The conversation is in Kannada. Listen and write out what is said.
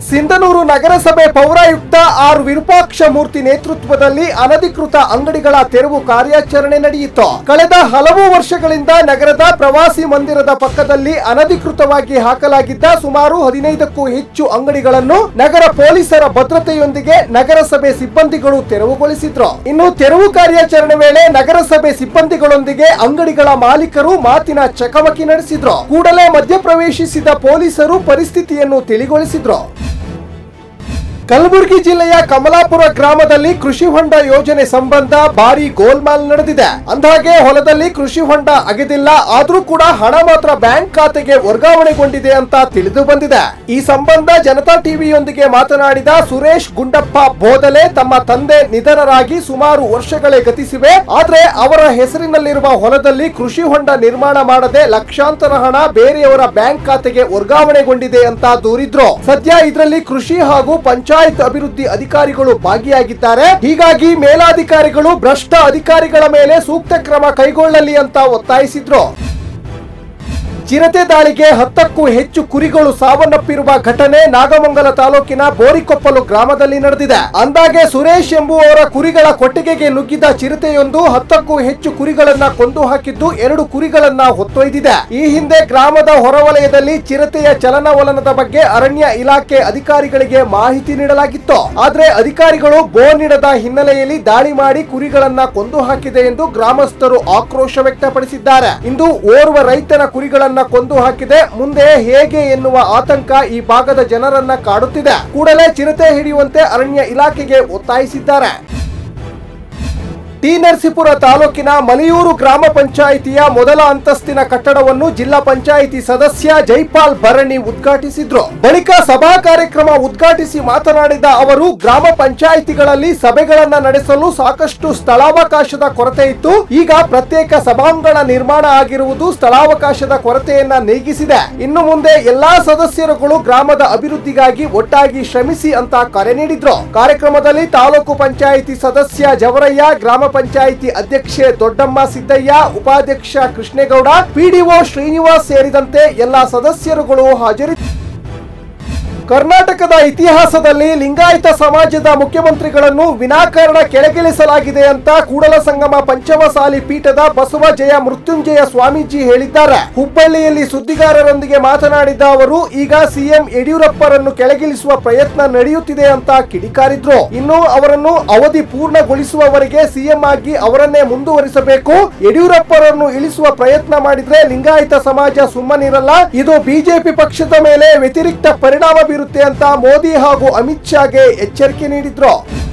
ಸಿಂಧನೂರು ನಗರಸಭೆ ಪೌರಾಯುಕ್ತ ಆರ್ ವಿರೂಪಾಕ್ಷ ಮೂರ್ತಿ ನೇತೃತ್ವದಲ್ಲಿ ಅನಧಿಕೃತ ಅಂಗಡಿಗಳ ತೆರವು ಕಾರ್ಯಾಚರಣೆ ನಡೆಯಿತು ಕಳೆದ ಹಲವು ವರ್ಷಗಳಿಂದ ನಗರದ ಪ್ರವಾಸಿ ಮಂದಿರದ ಪಕ್ಕದಲ್ಲಿ ಅನಧಿಕೃತವಾಗಿ ಹಾಕಲಾಗಿದ್ದ ಸುಮಾರು ಹದಿನೈದಕ್ಕೂ ಹೆಚ್ಚು ಅಂಗಡಿಗಳನ್ನು ನಗರ ಪೊಲೀಸರ ಭದ್ರತೆಯೊಂದಿಗೆ ನಗರಸಭೆ ಸಿಬ್ಬಂದಿಗಳು ತೆರವುಗೊಳಿಸಿದ್ರು ಇನ್ನು ತೆರವು ಕಾರ್ಯಾಚರಣೆ ವೇಳೆ ನಗರಸಭೆ ಸಿಬ್ಬಂದಿಗಳೊಂದಿಗೆ ಅಂಗಡಿಗಳ ಮಾಲೀಕರು ಮಾತಿನ ಚಕಮಕಿ ನಡೆಸಿದ್ರು ಕೂಡಲೇ ಮಧ್ಯಪ್ರವೇಶಿಸಿದ ಪೊಲೀಸರು ಪರಿಸ್ಥಿತಿಯನ್ನು ತಿಳಿಗೊಳಿಸಿದ್ರು ಕಲಬುರಗಿ ಜಿಲ್ಲೆಯ ಕಮಲಾಪುರ ಗ್ರಾಮದಲ್ಲಿ ಕೃಷಿ ಹೊಂಡ ಯೋಜನೆ ಸಂಬಂಧ ಭಾರಿ ಗೋಲ್ಮಾಲ್ ನಡೆದಿದೆ ಅಂದಹಾಗೆ ಹೊಲದಲ್ಲಿ ಕೃಷಿ ಹೊಂಡ ಅಗೆದಿಲ್ಲ ಆದ್ರೂ ಕೂಡ ಹಣ ಮಾತ್ರ ಬ್ಯಾಂಕ್ ಖಾತೆಗೆ ವರ್ಗಾವಣೆಗೊಂಡಿದೆ ಅಂತ ತಿಳಿದು ಬಂದಿದೆ ಈ ಸಂಬಂಧ ಜನತಾ ಟಿವಿಯೊಂದಿಗೆ ಮಾತನಾಡಿದ ಸುರೇಶ್ ಗುಂಡಪ್ಪ ಬೋದಲೆ ತಮ್ಮ ತಂದೆ ನಿಧನರಾಗಿ ಸುಮಾರು ವರ್ಷಗಳೇ ಗತಿಸಿವೆ ಆದ್ರೆ ಅವರ ಹೆಸರಿನಲ್ಲಿರುವ ಹೊಲದಲ್ಲಿ ಕೃಷಿ ಹೊಂಡ ನಿರ್ಮಾಣ ಮಾಡದೆ ಲಕ್ಷಾಂತರ ಹಣ ಬೇರೆಯವರ ಬ್ಯಾಂಕ್ ಖಾತೆಗೆ ವರ್ಗಾವಣೆಗೊಂಡಿದೆ ಅಂತ ದೂರಿದ್ರು ಸದ್ಯ ಇದರಲ್ಲಿ ಕೃಷಿ ಹಾಗೂ ಪಂಚಾಯತ್ ಅಭಿವೃದ್ಧಿ ಅಧಿಕಾರಿಗಳು ಭಾಗಿಯಾಗಿದ್ದಾರೆ ಹೀಗಾಗಿ ಮೇಲಾಧಿಕಾರಿಗಳು ಭ್ರಷ್ಟ ಅಧಿಕಾರಿಗಳ ಮೇಲೆ ಸೂಕ್ತ ಕ್ರಮ ಕೈಗೊಳ್ಳಲಿ ಅಂತ ಒತ್ತಾಯಿಸಿದ್ರು ಚಿರತೆ ದಾಳಿಗೆ ಹತ್ತಕ್ಕೂ ಹೆಚ್ಚು ಕುರಿಗಳು ಸಾವನ್ನಪ್ಪಿರುವ ಘಟನೆ ನಾಗಮಂಗಲ ತಾಲೂಕಿನ ಬೋರಿಕೊಪ್ಪಲು ಗ್ರಾಮದಲ್ಲಿ ನಡೆದಿದೆ ಅಂದಾಗೆ ಸುರೇಶ್ ಎಂಬುವವರ ಕುರಿಗಳ ಕೊಟ್ಟಿಗೆಗೆ ನುಗ್ಗಿದ ಚಿರತೆಯೊಂದು ಹತ್ತಕ್ಕೂ ಹೆಚ್ಚು ಕುರಿಗಳನ್ನ ಕೊಂದು ಹಾಕಿದ್ದು ಎರಡು ಕುರಿಗಳನ್ನ ಹೊತ್ತೊಯ್ದಿದೆ ಈ ಹಿಂದೆ ಗ್ರಾಮದ ಹೊರವಲಯದಲ್ಲಿ ಚಿರತೆಯ ಚಲನವಲನದ ಬಗ್ಗೆ ಅರಣ್ಯ ಇಲಾಖೆ ಅಧಿಕಾರಿಗಳಿಗೆ ಮಾಹಿತಿ ನೀಡಲಾಗಿತ್ತು ಆದ್ರೆ ಅಧಿಕಾರಿಗಳು ಬೋ ನೀಡದ ಹಿನ್ನೆಲೆಯಲ್ಲಿ ದಾಳಿ ಮಾಡಿ ಕುರಿಗಳನ್ನ ಕೊಂದು ಹಾಕಿದೆ ಎಂದು ಗ್ರಾಮಸ್ಥರು ಆಕ್ರೋಶ ವ್ಯಕ್ತಪಡಿಸಿದ್ದಾರೆ ಇಂದು ಓರ್ವ ರೈತನ ಕುರಿಗಳನ್ನ ಕೊಂದು ಹಾಕಿದೆ ಮುಂದೆ ಹೇಗೆ ಎನ್ನುವ ಆತಂಕ ಈ ಭಾಗದ ಜನರನ್ನ ಕಾಡುತ್ತಿದೆ ಕೂಡಲೇ ಚಿರತೆ ಹಿಡಿಯುವಂತೆ ಅರಣ್ಯ ಇಲಾಖೆಗೆ ಒತ್ತಾಯಿಸಿದ್ದಾರೆ ಟಿ ನರಸೀಪುರ ತಾಲೂಕಿನ ಮಲಿಯೂರು ಗ್ರಾಮ ಪಂಚಾಯಿತಿಯ ಮೊದಲ ಅಂತಸ್ತಿನ ಕಟ್ಟಡವನ್ನು ಜಿಲ್ಲಾ ಪಂಚಾಯಿತಿ ಸದಸ್ಯ ಜೈಪಾಲ್ ಭರಣಿ ಉದ್ಘಾಟಿಸಿದ್ರು ಬಳಿಕ ಸಭಾ ಕಾರ್ಯಕ್ರಮ ಉದ್ಘಾಟಿಸಿ ಮಾತನಾಡಿದ ಅವರು ಗ್ರಾಮ ಪಂಚಾಯಿತಿಗಳಲ್ಲಿ ಸಭೆಗಳನ್ನ ನಡೆಸಲು ಸಾಕಷ್ಟು ಸ್ಥಳಾವಕಾಶದ ಕೊರತೆ ಇತ್ತು ಈಗ ಪ್ರತ್ಯೇಕ ಸಭಾಂಗಣ ನಿರ್ಮಾಣ ಆಗಿರುವುದು ಸ್ಥಳಾವಕಾಶದ ಕೊರತೆಯನ್ನ ನೀಗಿಸಿದೆ ಇನ್ನು ಮುಂದೆ ಎಲ್ಲಾ ಸದಸ್ಯರುಗಳು ಗ್ರಾಮದ ಅಭಿವೃದ್ಧಿಗಾಗಿ ಒಟ್ಟಾಗಿ ಶ್ರಮಿಸಿ ಅಂತ ಕರೆ ನೀಡಿದ್ರು ಕಾರ್ಯಕ್ರಮದಲ್ಲಿ ತಾಲೂಕು ಪಂಚಾಯಿತಿ ಸದಸ್ಯ ಜವರಯ್ಯ ಗ್ರಾಮ ಪಂಚಾಯಿತಿ ಅಧ್ಯಕ್ಷೆ ದೊಡ್ಡಮ್ಮ ಸಿದ್ದಯ್ಯ ಉಪಾಧ್ಯಕ್ಷ ಕೃಷ್ಣೇಗೌಡ ಪಿಡಿಒ ಶ್ರೀನಿವಾಸ್ ಸೇರಿದಂತೆ ಎಲ್ಲಾ ಸದಸ್ಯರುಗಳು ಹಾಜರಿದ್ದರು ಕರ್ನಾಟಕದ ಇತಿಹಾಸದಲ್ಲಿ ಲಿಂಗಾಯತ ಸಮಾಜದ ಮುಖ್ಯಮಂತ್ರಿಗಳನ್ನು ವಿನಾಕಾರಣ ಕೆಳಗಿಳಿಸಲಾಗಿದೆ ಅಂತ ಕೂಡಲ ಸಂಗಮ ಪಂಚಮಸಾಲಿ ಪೀಠದ ಬಸವ ಜಯ ಮೃತ್ಯುಂಜಯ ಸ್ವಾಮೀಜಿ ಹೇಳಿದ್ದಾರೆ ಹುಬ್ಬಳ್ಳಿಯಲ್ಲಿ ಸುದ್ದಿಗಾರರೊಂದಿಗೆ ಮಾತನಾಡಿದ ಅವರು ಈಗ ಸಿಎಂ ಯಡಿಯೂರಪ್ಪರನ್ನು ಕೆಳಗಿಳಿಸುವ ಪ್ರಯತ್ನ ನಡೆಯುತ್ತಿದೆ ಅಂತ ಕಿಡಿಕಾರಿದ್ರು ಇನ್ನು ಅವರನ್ನು ಅವಧಿ ಪೂರ್ಣಗೊಳಿಸುವವರೆಗೆ ಸಿಎಂ ಆಗಿ ಅವರನ್ನೇ ಮುಂದುವರಿಸಬೇಕು ಯಡಿಯೂರಪ್ಪರನ್ನು ಇಳಿಸುವ ಪ್ರಯತ್ನ ಮಾಡಿದ್ರೆ ಲಿಂಗಾಯತ ಸಮಾಜ ಸುಮ್ಮನಿರಲ್ಲ ಇದು ಬಿಜೆಪಿ ಪಕ್ಷದ ಮೇಲೆ ವ್ಯತಿರಿಕ್ತ ಪರಿಣಾಮ ಬೀರುತ್ತೆ ಅಂತ ಮೋದಿ ಹಾಗೂ ಅಮಿತ್ ಶಾಗೆ ಎಚ್ಚರಿಕೆ ನೀಡಿದ್ರು